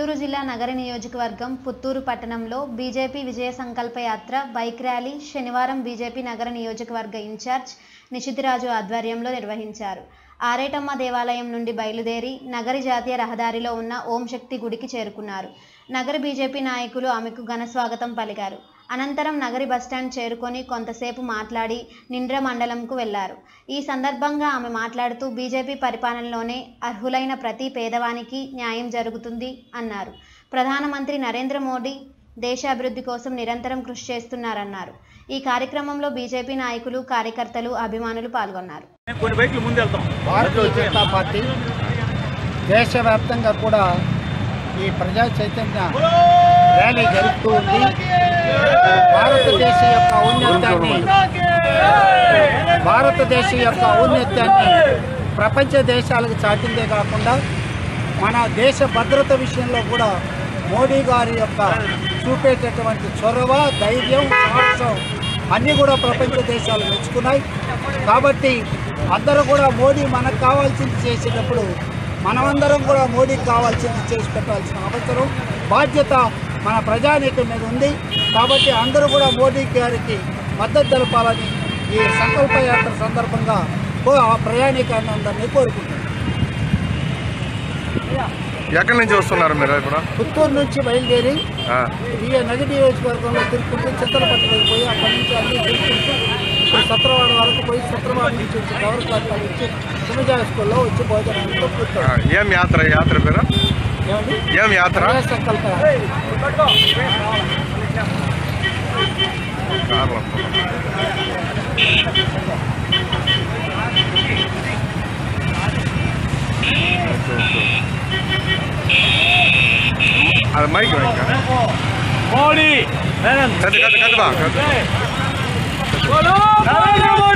చిత్తూరు జిల్లా నగర నియోజకవర్గం పుత్తూరు పట్టణంలో బీజేపీ విజయ సంకల్ప యాత్ర బైక్ ర్యాలీ శనివారం బీజేపీ నగర నియోజకవర్గ ఇన్ఛార్జ్ నిషితిరాజు ఆధ్వర్యంలో నిర్వహించారు ఆరేటమ్మ దేవాలయం నుండి బయలుదేరి నగరి జాతీయ రహదారిలో ఉన్న ఓం శక్తి గుడికి చేరుకున్నారు నగర బీజేపీ నాయకులు ఆమెకు ఘన స్వాగతం పలికారు అనంతరం నగరి బస్టాండ్ చేరుకొని కొంతసేపు మాట్లాడి నిండ్ర మండలంకు వెళ్లారు ఈ సందర్భంగా ఆమె మాట్లాడుతూ బీజేపీ పరిపాలనలోనే అర్హులైన ప్రతి పేదవానికి న్యాయం జరుగుతుంది అన్నారు ప్రధానమంత్రి నరేంద్ర మోడీ దేశాభివృద్ధి కోసం నిరంతరం కృషి చేస్తున్నారన్నారు ఈ కార్యక్రమంలో బీజేపీ నాయకులు కార్యకర్తలు అభిమానులు పాల్గొన్నారు కొన్ని బైకులు ముందు వెళ్తాం భారతీయ జనతా పార్టీ దేశవ్యాప్తంగా కూడా ఈ ప్రజా చైతన్య ర్యాలీ జరుపుతూ ఉంది భారతదేశం యొక్క ఔన్నత్యాన్ని భారతదేశం యొక్క ఔన్నత్యాన్ని ప్రపంచ దేశాలకు చాటిందే కాకుండా మన దేశ భద్రత విషయంలో కూడా మోడీ గారి యొక్క చూపేటటువంటి చొరవ ధైర్యం సాహసం అన్నీ కూడా ప్రపంచ దేశాలు మెచ్చుకున్నాయి కాబట్టి అందరూ కూడా మోడీ మనకు కావాల్సింది చేసేటప్పుడు మనమందరం కూడా మోడీకి కావాల్సింది చేసి పెట్టాల్సిన అవసరం బాధ్యత మన ప్రజానీకం మీద ఉంది కాబట్టి అందరూ కూడా మోడీ గారికి మద్దతు తెలపాలని ఈ సంకల్ప యాత్ర సందర్భంగా కో- ఆ ప్రయాణికాన్ని అందరినీ కోరుకుంటున్నాను ఎక్కడి నుంచి వస్తున్నారు మీరు ఇప్పుడు పుత్తూరు నుంచి బయలుదేరి ఆ, ఈ నది నియోజకవర్గంలో తిరుక్కుంటూ చింతలపట్టుకు పోయి అక్కడి నుంచి అన్ని తిరుక్కుంటూ ఇప్పుడు సత్రవాడ వరకు పోయి సత్రవాడ నుంచి వచ్చి గౌరవ క్లాస్ వచ్చి సుమజా స్కూల్లో వచ్చి భోజనాలతో ఆ, కూర్చోండి ఏం యాత్ర ఈ యాత్ర పేరు ఏమండి ఏం యాత్ర ప్రజా సంకల్ప కార్లో. అది మైక్ మైక్ మోడీ కదు కదు కదు బా కదు నరేంద్ర మోడీ